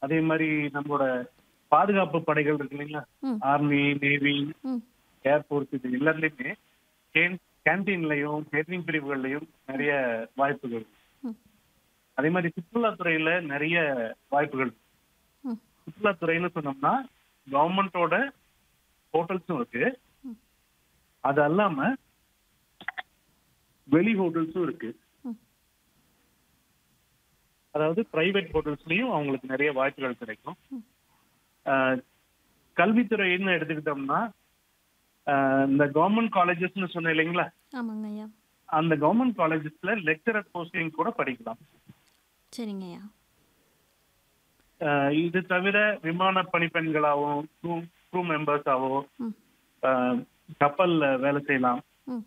அதே மாதிரி நம்மளோட பாதுகாப்பு படைகள் இருக்கு இல்லைங்களா ம். ஆர்மி நேவி ம் ஏர்போர்ட் இது எல்லாத்துலயுமே கேன்டீன்லயும் கேட்டரிங் பிரிவுகள்லயும் நிறைய வாய்ப்புகள் இருக்கு. ம். அதே மாதிரி சுற்றுலாத்துறையில நிறைய வாய்ப்புகள் இருக்கு. ம் சுற்றுலாத்துறைன்னு சொன்னோம்னா கவர்மெண்டோட ஹோட்டல்ஸும் இருக்கு ம். அது அல்லாம வெளி ஹோட்டல்ஸும் இருக்கு ம். அதாவது பிரைவேட் ஹோட்டல்ஸ்லயும் அவங்களுக்கு நிறைய வாய்ப்புகள் கிடைக்கும் ம். ஆஹ், கல்வித்துறைன்னு எடுத்துக்கிட்டோம்னா ஆஹ், இந்த கவர்மெண்ட் காலேஜஸ்னு சொன்னேன் இல்லைங்களா ஆமாங்க ஐயா அந்த கவர்மெண்ட் காலேஜஸ்ல லெக்சரர் போஸ்டிங் கூட படிக்கலாம் சரிங்க ஐயா ஆஹ், இது தவிர விமான பணிப்பெண்களாகவும் க்ரூ மெம்பர்ஸாவோ ம் கப்பல்ல வேலை செய்யலாம் ம்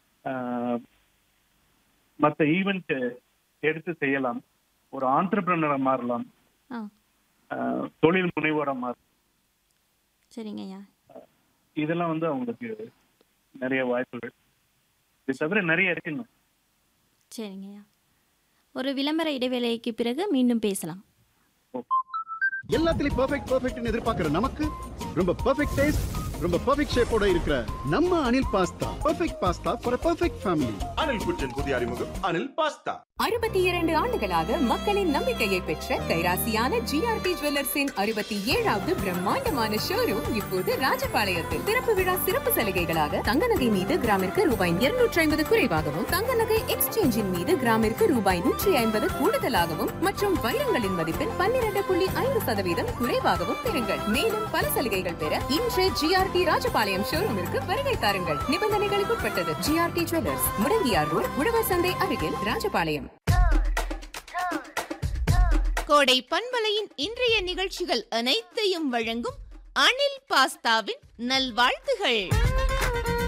மற்ற ஈவெண்ட் எடுத்து செய்யலாம் ஒரு ஆண்டர்பிரினரா மாறலாம் ஆ ஆஹ், தொழில் முனைவோரா மாறலாம் சரிங்க ஐயா இதெல்லாம் வந்து அவங்களுக்கு நிறைய வாய்ப்புகள் இது தவிர நிறைய இருக்குங்க சரிங்க ஐயா ஒரு விளம்பர இடைவேளைக்கு பிறகு மீண்டும் பேசலாம் எல்லாத்துலயும் பெர்ஃபெக்ட் பெர்ஃபெக்ட்னு எதிர்பார்க்கிற நமக்கு ரொம்ப பெர்ஃபெக்ட் டேஸ்ட் ரொம்ப பெர்ஃபெக்ட் ஷேப்போட இருக்கிற நம்ம Anil pasta perfect pasta for perfect family Anil kitchen புதிய அறிமுகம் அனில் பாஸ்தா அறுபத்தி இரண்டு ஆண்டுகளாக மக்களின் நம்பிக்கையை பெற்ற கைராசியான ஜிஆர்டி ஜுவல்லர்ஸின் அறுபத்தி ஏழாவது பிரம்மாண்டமான ஷோரூம் இப்போது ராஜபாளையத்தில் திறப்பு விழா சிறப்பு சலுகைகளாக தங்க நகை மீது கிராமிற்கு ரூபாய் இருநூற்றி ஐம்பது குறைவாகவும் தங்க நகை எக்ஸ்சேஞ்சின் மீது கிராமிற்கு ரூபாய் நூற்றி ஐம்பது கூடுதலாகவும் மற்றும் வைரங்களின் மதிப்பில் பன்னிரண்டு புள்ளி ஐந்து சதவீதம் குறைவாகவும் பெறுங்கள் மேலும் பல சலுகைகள் பெற இன்று ஜிஆர்டி ராஜபாளையம் ஷோரூமிற்கு வருகை தாருங்கள் நிபந்தனைகளுக்கு உட்பட்டது ஜிஆர்டி ஜுவல்லர்ஸ் முடங்கியார் ரோட் உழவர் சந்தை அருகில் ராஜபாளையம் கோடை பண்பலையின் இன்றைய நிகழ்ச்சிகள் அனைத்தையும் வழங்கும் அனில் பாஸ்தாவின் நல்வாழ்த்துகள்